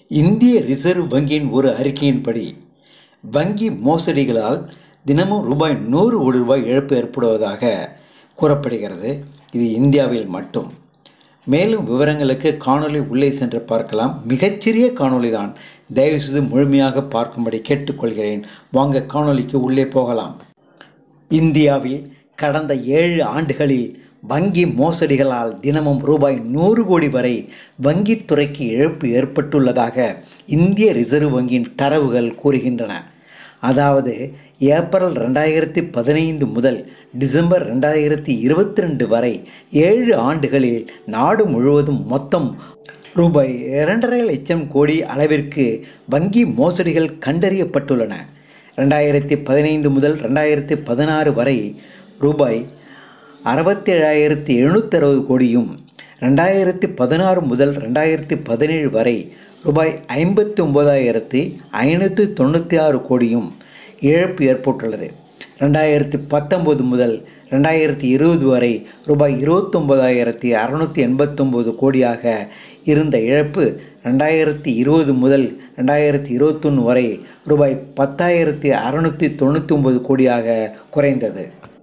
இந்திய ரிசர்வ் வங்கியின் ஒரு அறிக்கையின்படி வங்கி மோசடிகளால் தினமும் ரூபாய் நூறு கோடி ரூபாய் இழப்பு ஏற்படுவதாக கூறப்படுகிறது இது இந்தியாவில் மட்டும் மேலும் விவரங்களுக்கு காணொளி உள்ளே சென்று பார்க்கலாம் மிகச்சிறிய காணொளி தான் தயவுசெய்து முழுமையாக பார்க்கும்படி கேட்டுக்கொள்கிறேன் வாங்க காணொளிக்கு உள்ளே போகலாம் இந்தியாவில் கடந்த ஏழு ஆண்டுகளில் வங்கி மோசடிகளால் தினமும் ரூபாய் நூறு கோடி வரை வங்கித்துறைக்கு இழப்பு ஏற்பட்டுள்ளதாக இந்திய ரிசர்வ் வங்கியின் தரவுகள் கூறுகின்றன அதாவது ஏப்ரல் ரெண்டாயிரத்தி பதினைந்து முதல் டிசம்பர் ரெண்டாயிரத்தி இருபத்தி ரெண்டு வரை ஏழு ஆண்டுகளில் நாடு முழுவதும் மொத்தம் ரூபாய் இரண்டரை லட்சம் கோடி அளவிற்கு வங்கி மோசடிகள் கண்டறியப்பட்டுள்ளன ரெண்டாயிரத்தி பதினைந்து முதல் ரெண்டாயிரத்தி பதினாறு வரை ரூபாய் அறுபத்தேழாயிரத்தி எழுநூற்றி அறுபது கோடியும் ரெண்டாயிரத்தி பதினாறு முதல் ரெண்டாயிரத்தி பதினேழு வரை ரூபாய் ஐம்பத்தி ஒம்பதாயிரத்தி ஐநூற்றி தொண்ணூற்றி ஆறு கோடியும் இழப்பு ஏற்பட்டுள்ளது ரெண்டாயிரத்தி பத்தொம்போது முதல் ரெண்டாயிரத்தி இருபது வரை ரூபாய் இருபத்தொம்போதாயிரத்தி அறநூற்றி எண்பத்தொம்போது கோடியாக இருந்த இழப்பு ரெண்டாயிரத்தி இருபது முதல் ரெண்டாயிரத்தி இருபத்தொன்று வரை ரூபாய் பத்தாயிரத்தி அறநூற்றி தொண்ணூற்றி ஒம்பது கோடியாக குறைந்தது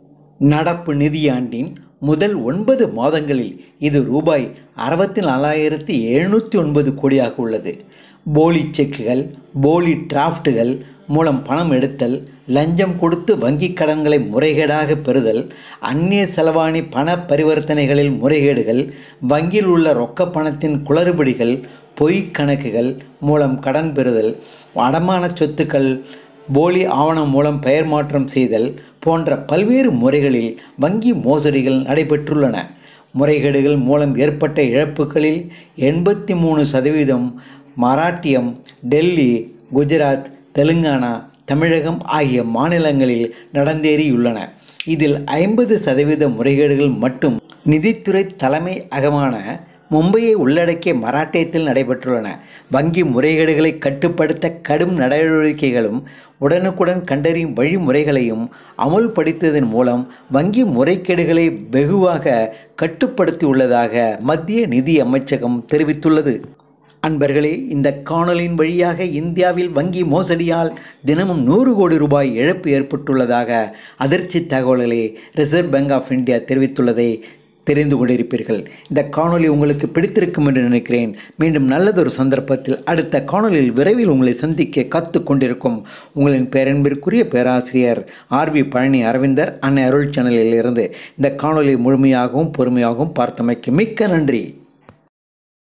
நடப்பு நிதியாண்டின் முதல் ஒன்பது மாதங்களில் இது ரூபாய் அறுபத்தி நாலாயிரத்தி எழுநூற்றி ஒன்பது கோடியாக உள்ளது போலி செக்குகள் போலி டிராஃப்ட்டுகள் மூலம் பணம் எடுத்தல் லஞ்சம் கொடுத்து வங்கிக் கடன்களை முறைகேடாக பெறுதல் அந்நிய செலவாணி பண பரிவர்த்தனைகளில் முறைகேடுகள் வங்கியில் உள்ள ரொக்க பணத்தின் குளறுபடிகள் பொய் கணக்குகள் மூலம் கடன் பெறுதல் அடமான சொத்துக்கள் போலி ஆவணம் மூலம் பெயர் மாற்றம் செய்தல் போன்ற பல்வேறு முறைகளில் வங்கி மோசடிகள் நடைபெற்றுள்ளன முறைகேடுகள் மூலம் ஏற்பட்ட இழப்புகளில் எண்பத்தி மூணு சதவீதம் மராட்டியம் டெல்லி குஜராத் தெலுங்கானா தமிழகம் ஆகிய மாநிலங்களில் நடந்தேறியுள்ளன இதில் ஐம்பது சதவீத முறைகேடுகள் மட்டும் நிதித்துறை தலைமை அகமான மும்பையை உள்ளடக்கிய மராட்டியத்தில் நடைபெற்றுள்ளன வங்கி முறைகேடுகளை கட்டுப்படுத்த கடும் நடவடிக்கைகளும் உடனுக்குடன் கண்டறியும் வழிமுறைகளையும் அமுல்படுத்தியதன் மூலம் வங்கி முறைகேடுகளை வெகுவாக கட்டுப்படுத்தியுள்ளதாக மத்திய நிதி அமைச்சகம் தெரிவித்துள்ளது அன்பர்களே இந்த காணொலியின் வழியாக இந்தியாவில் வங்கி மோசடியால் தினமும் நூறு கோடி ரூபாய் இழப்பு ஏற்பட்டுள்ளதாக அதிர்ச்சி தகவல்களை ரிசர்வ் பேங்க் ஆஃப் இந்தியா தெரிவித்துள்ளதை தெரிந்து கொண்டிருப்பீர்கள் இந்த காணொளி உங்களுக்கு பிடித்திருக்கும் என்று நினைக்கிறேன் மீண்டும் நல்லதொரு சந்தர்ப்பத்தில் அடுத்த காணொலியில் விரைவில் உங்களை சந்திக்க காத்து கொண்டிருக்கும் உங்களின் பேரன்பிற்குரிய பேராசிரியர் ஆர்வி பழனி அரவிந்தர் அன்னை அருள் சேனலில் இருந்து இந்த காணொலி முழுமையாகவும் பொறுமையாகவும் பார்த்தமைக்கு மிக்க நன்றி